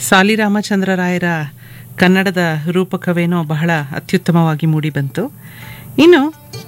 ಸಾಲಿರಾಮಚಂದ್ರ ರಾಯರ ಕನ್ನಡದ ರೂಪಕವೇನೋ ಬಹಳ ಅತ್ಯುತ್ತಮವಾಗಿ ಮೂಡಿಬಂತು ಇನ್ನು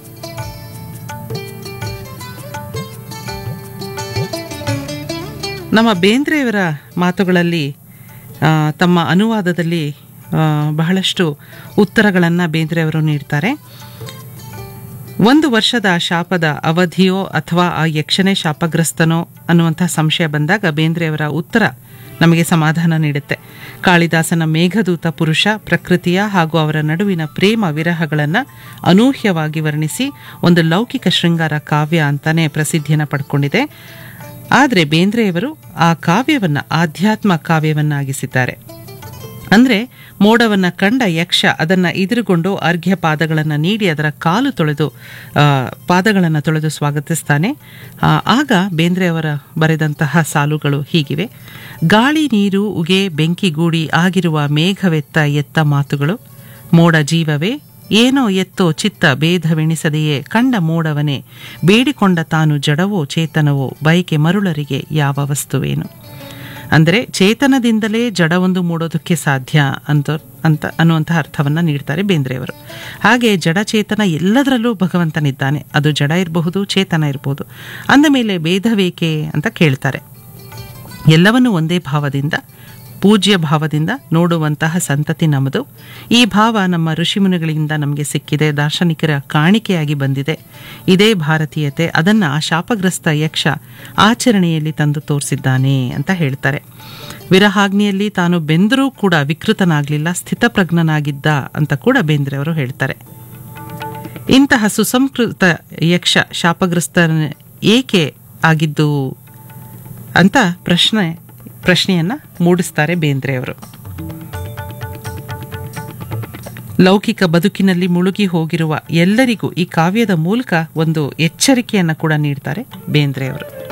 ನಮ್ಮ ಬೇಂದ್ರೆಯವರ ಮಾತುಗಳಲ್ಲಿ ಆ, ತಮ್ಮ ಅನುವಾದದಲ್ಲಿ ಆ, ಬಹಳಷ್ಟು ಉತ್ತರಗಳನ್ನು ಬೇಂದ್ರೆಯವರು ನೀಡ್ತಾರೆ ಒಂದು ವರ್ಷದ ಶಾಪದ ಅವಧಿಯೋ ಅಥವಾ ಆ ಯಕ್ಷನೇ ಶಾಪಗ್ರಸ್ತನೋ ಅನ್ನುವಂಥ ಸಂಶಯ ಬಂದಾಗ ಬೇಂದ್ರೆಯವರ ಉತ್ತರ ನಮಗೆ ಸಮಾಧಾನ ನೀಡುತ್ತೆ ಕಾಳಿದಾಸನ ಮೇಘದೂತ ಪುರುಷ ಪ್ರಕೃತಿಯ ಹಾಗೂ ಅವರ ನಡುವಿನ ಪ್ರೇಮ ವಿರಹಗಳನ್ನು ಅನೂಹ್ಯವಾಗಿ ವರ್ಣಿಸಿ ಒಂದು ಲೌಕಿಕ ಶೃಂಗಾರ ಕಾವ್ಯ ಅಂತಾನೆ ಪ್ರಸಿದ್ಧಿಯನ್ನು ಪಡ್ಕೊಂಡಿದೆ ಆದರೆ ಬೇಂದ್ರೆಯವರು ಆ ಕಾವ್ಯವನ್ನು ಆಧ್ಯಾತ್ಮ ಕಾವ್ಯವನ್ನಾಗಿಸಿದ್ದಾರೆ ಅಂದರೆ ಮೋಡವನ್ನು ಕಂಡ ಯಕ್ಷ ಅದನ್ನು ಎದುರುಗೊಂಡು ಅರ್ಘ್ಯ ಪಾದಗಳನ್ನು ನೀಡಿ ಅದರ ಕಾಲು ತೊಳೆದು ಪಾದಗಳನ್ನು ತೊಳೆದು ಸ್ವಾಗತಿಸ್ತಾನೆ ಆ, ಆಗ ಬೇಂದ್ರೆಯವರ ಬರೆದಂತಹ ಸಾಲುಗಳು ಹೀಗಿವೆ ಗಾಳಿ ನೀರು ಉಗೆ ಬೆಂಕಿಗೂಡಿ ಆಗಿರುವ ಮೇಘವೆತ್ತ ಎತ್ತ ಮಾತುಗಳು ಮೋಡ ಜೀವವೇ ಏನೋ ಎತ್ತೋ ಚಿತ್ತ ಭೇದವೆಣಿಸದೆಯೇ ಕಂಡ ಮೋಡವನೇ ಬೇಡಿಕೊಂಡ ತಾನು ಜಡವೋ ಚೇತನವೋ ಬಯಕೆ ಮರುಳರಿಗೆ ಯಾವ ವಸ್ತುವೇನು ಅಂದರೆ ಚೇತನದಿಂದಲೇ ಜಡವೊಂದು ಮೂಡೋದಕ್ಕೆ ಸಾಧ್ಯ ಅಂತ ಅಂತ ಅನ್ನುವಂಥ ಅರ್ಥವನ್ನು ನೀಡ್ತಾರೆ ಬೇಂದ್ರೆಯವರು ಹಾಗೆ ಜಡಚೇತನ ಎಲ್ಲದರಲ್ಲೂ ಭಗವಂತನಿದ್ದಾನೆ ಅದು ಜಡ ಇರಬಹುದು ಚೇತನ ಇರಬಹುದು ಅಂದ ಮೇಲೆ ಭೇದವೇಕೆ ಅಂತ ಕೇಳ್ತಾರೆ ಎಲ್ಲವನ್ನೂ ಒಂದೇ ಭಾವದಿಂದ ಪೂಜ್ಯ ಭಾವದಿಂದ ನೋಡುವಂತಹ ಸಂತತಿ ನಮ್ಮದು ಈ ಭಾವ ನಮ್ಮ ಋಷಿಮುನಿಗಳಿಂದ ನಮಗೆ ಸಿಕ್ಕಿದೆ ದಾರ್ಶನಿಕರ ಕಾಣಿಕೆಯಾಗಿ ಬಂದಿದೆ ಇದೇ ಭಾರತೀಯತೆ ಅದನ್ನು ಆ ಶಾಪಗ್ರಸ್ತ ಯಕ್ಷ ಆಚರಣೆಯಲ್ಲಿ ತಂದು ತೋರಿಸಿದ್ದಾನೆ ಅಂತ ಹೇಳ್ತಾರೆ ವಿರಹಾಗ್ನಿಯಲ್ಲಿ ತಾನು ಬೆಂದರೂ ಕೂಡ ವಿಕೃತನಾಗಲಿಲ್ಲ ಸ್ಥಿತಪ್ರಜ್ಞನಾಗಿದ್ದ ಅಂತ ಕೂಡ ಬೇಂದ್ರೆಯವರು ಹೇಳ್ತಾರೆ ಇಂತಹ ಸುಸಂಸ್ಕೃತ ಯಕ್ಷ ಶಾಪಗ್ರಸ್ತ ಏಕೆ ಆಗಿದ್ದು ಅಂತ ಪ್ರಶ್ನೆ ಪ್ರಶ್ನೆಯನ್ನ ಮೂಡಿಸ್ತಾರೆ ಬೇಂದ್ರೆಯವರು ಲೌಕಿಕ ಬದುಕಿನಲ್ಲಿ ಮುಳುಗಿ ಹೋಗಿರುವ ಎಲ್ಲರಿಗೂ ಈ ಕಾವ್ಯದ ಮೂಲಕ ಒಂದು ಎಚ್ಚರಿಕೆಯನ್ನು ಕೂಡ ನೀಡ್ತಾರೆ ಬೇಂದ್ರೆಯವರು